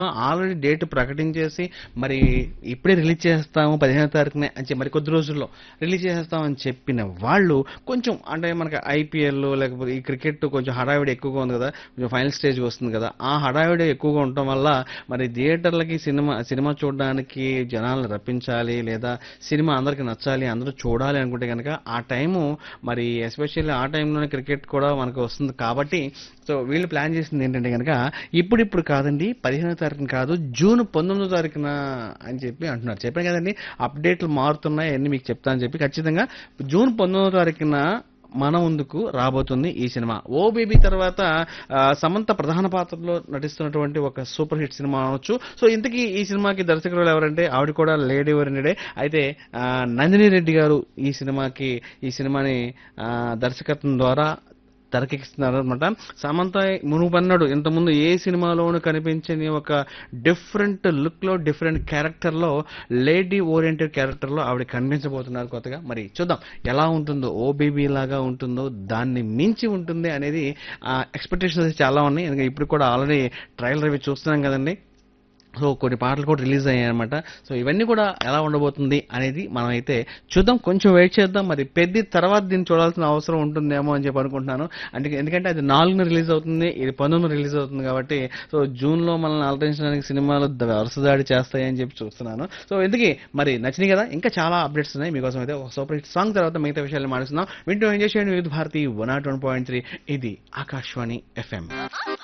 already date ప్రకటించేసి మరి ఇప్పుడే release చేస్తాము పదిహేనో తారీఖునే అని చెప్పి మరి కొద్ది రోజుల్లో రిలీజ్ చేస్తామని చెప్పిన వాళ్ళు కొంచెం అంటే మనకి ఐపీఎల్ లేకపోతే ఈ క్రికెట్ కొంచెం హడావిడి ఎక్కువగా ఉంది కదా కొంచెం ఫైనల్ స్టేజ్ వస్తుంది కదా ఆ హడావిడి ఎక్కువగా ఉండటం వల్ల మరి థియేటర్లకి సినిమా సినిమా చూడడానికి జనాలను రప్పించాలి లేదా సినిమా అందరికి నచ్చాలి అందరూ చూడాలి అనుకుంటే కనుక ఆ టైము మరి ఎస్పెషల్లీ ఆ టైంలోనే క్రికెట్ కూడా మనకు వస్తుంది కాబట్టి సో వీళ్ళు ప్లాన్ చేసింది ఏంటంటే కనుక ఇప్పుడిప్పుడు కాదండి పదిహేనో తారీఖున కాదు జూన్ పంతొమ్మిదో తారీఖున అని చెప్పి అంటున్నారు చెప్పాను కదండి అప్డేట్లు మారుతున్నాయి అన్ని మీకు చెప్తానని చెప్పి ఖచ్చితంగా జూన్ పంతొమ్మిదో తారీఖున మన ముందుకు రాబోతుంది ఈ సినిమా ఓ బేబీ తర్వాత ఆ, సమంత ప్రధాన పాత్రలో నటిస్తున్నటువంటి ఒక సూపర్ హిట్ సినిమా అనొచ్చు సో ఇంతకీ ఈ సినిమాకి దర్శకులు ఎవరంటే ఆవిడ కూడా లేడీ ఎవరండే అయితే ఆ, నందిని రెడ్డి గారు ఈ సినిమాకి ఈ సినిమాని ఆ, దర్శకత్వం ద్వారా తెరకెక్కిస్తున్నారు అనమాట సమంత మునుపన్నాడు ఇంతకుముందు ఏ సినిమాలోనూ కనిపించని ఒక డిఫరెంట్ లుక్ లో డిఫరెంట్ క్యారెక్టర్ లో లేడీ ఓరియంటెడ్ క్యారెక్టర్ లో ఆవిడ కనిపించబోతున్నారు కొత్తగా మరి చూద్దాం ఎలా ఉంటుందో ఓ బేబీ లాగా ఉంటుందో దాన్ని మించి ఉంటుంది అనేది ఎక్స్పెక్టేషన్స్ చాలా ఉన్నాయి ఎందుకంటే ఇప్పుడు కూడా ఆల్రెడీ ట్రైలర్ అవి చూస్తున్నాం కదండి సో కొన్ని పాటలు కూడా రిలీజ్ అయ్యాయి అనమాట సో ఇవన్నీ కూడా ఎలా ఉండబోతుంది అనేది మనం అయితే చూద్దాం కొంచెం వెయిట్ చేద్దాం మరి పెద్ద తర్వాత దీన్ని చూడాల్సిన అవసరం ఉంటుందేమో అని చెప్పి అనుకుంటున్నాను అంటే ఎందుకంటే అది నాలుగున రిలీజ్ అవుతుంది ఇది పంతొమ్మిది రిలీజ్ అవుతుంది కాబట్టి సో జూన్ లో మనల్ని అలరించడానికి సినిమాలు ద- వరుస దాడి చేస్తాయని చెప్పి చూస్తున్నాను సో ఎందుకు మరి నచ్చినాయి కదా ఇంకా చాలా అప్డేట్స్ ఉన్నాయి మీకోసం అయితే ఒక సూపర్ హిట్ సాంగ్ తర్వాత మిగతా విషయాలు మాట్లాడుతున్నాం వింటూ ఎంజాయ్ చేయండి Vividh Bharati one naught one point three ఇది ఆకాశవాణి ఎఫ్ఎం